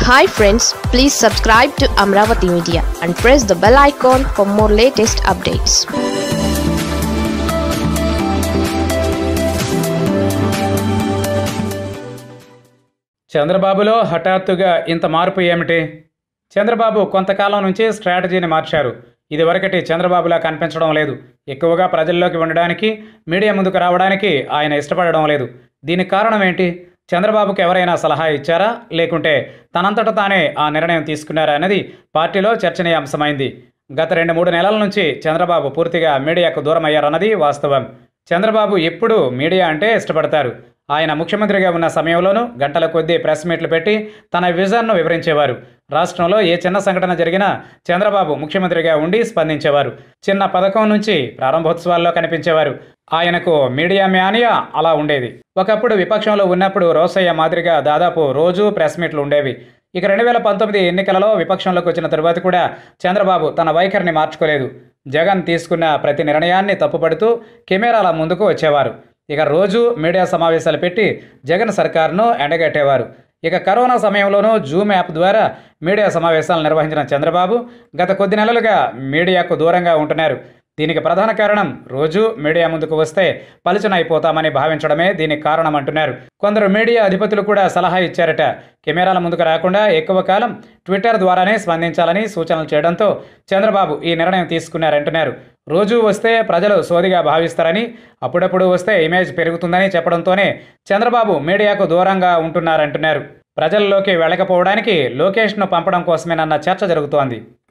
hi friends please subscribe to Amaravati media and press the bell icon for more latest updates చంద్రబాబులో హఠాత్తుగా ఇంత మార్పు ఏమిటి చంద్రబాబు కొంతకాలం నుంచి స్ట్రాటజీని మార్చారు ఇదివరకటి చంద్రబాబులా కనిపించడం లేదు ఎక్కువగా ప్రజల్లోకి ఉండడానికి మీడియా ముందుకు రావడానికి ఆయన ఇష్టపడడం లేదు దీనికి కారణం ఏంటి చంద్రబాబుకు ఎవరైనా సలహా ఇచ్చారా లేకుంటే తనంతట తానే ఆ నిర్ణయం తీసుకున్నారా అనేది పార్టీలో చర్చనీయాంశమైంది గత రెండు మూడు నెలల నుంచి చంద్రబాబు పూర్తిగా మీడియాకు దూరం అయ్యారన్నది వాస్తవం చంద్రబాబు ఎప్పుడూ మీడియా అంటే ఇష్టపడతారు ఆయన ముఖ్యమంత్రిగా ఉన్న సమయంలోనూ గంటల కొద్దీ ప్రెస్ మీట్లు పెట్టి తన విజన్ను వివరించేవారు రాష్ట్రంలో ఏ చిన్న సంఘటన జరిగినా చంద్రబాబు ముఖ్యమంత్రిగా ఉండి స్పందించేవారు చిన్న పథకం నుంచి ప్రారంభోత్సవాల్లో కనిపించేవారు ఆయనకు మీడియా మ్యానియా అలా ఉండేది ఒకప్పుడు విపక్షంలో ఉన్నప్పుడు రోసయ్య మాదిరిగా దాదాపు రోజు ప్రెస్ మీట్లు ఉండేవి ఇక రెండు వేల పంతొమ్మిది ఎన్నికలలో విపక్షంలోకి వచ్చిన తరువాత కూడా చంద్రబాబు తన వైఖరిని మార్చుకోలేదు జగన్ తీసుకున్న ప్రతి నిర్ణయాన్ని తప్పుపడుతూ కెమెరాల ముందుకు వచ్చేవారు ఇక రోజు మీడియా సమావేశాలు పెట్టి జగన్ సర్కార్ను ఎండగట్టేవారు ఇక కరోనా సమయంలోనూ జూమ్ యాప్ ద్వారా మీడియా సమావేశాలు నిర్వహించిన చంద్రబాబు గత కొద్ది నెలలుగా మీడియాకు దూరంగా ఉంటున్నారు దీనికి ప్రధాన కారణం రోజు మీడియా ముందుకు వస్తే పలుచన అయిపోతామని భావించడమే దీనికి కారణం అంటున్నారు కొందరు మీడియా అధిపతులు కూడా సలహా ఇచ్చారట కెమెరాల ముందుకు రాకుండా ఎక్కువ కాలం ట్విట్టర్ ద్వారానే స్పందించాలని సూచనలు చేయడంతో చంద్రబాబు ఈ నిర్ణయం తీసుకున్నారంటున్నారు రోజు వస్తే ప్రజలు సోదిగా భావిస్తారని అప్పుడప్పుడు వస్తే ఇమేజ్ పెరుగుతుందని చెప్పడంతోనే చంద్రబాబు మీడియాకు దూరంగా ఉంటున్నారంటున్నారు ప్రజల్లోకి వెళ్ళకపోవడానికి లోకేష్ను పంపడం కోసమేనన్న చర్చ జరుగుతోంది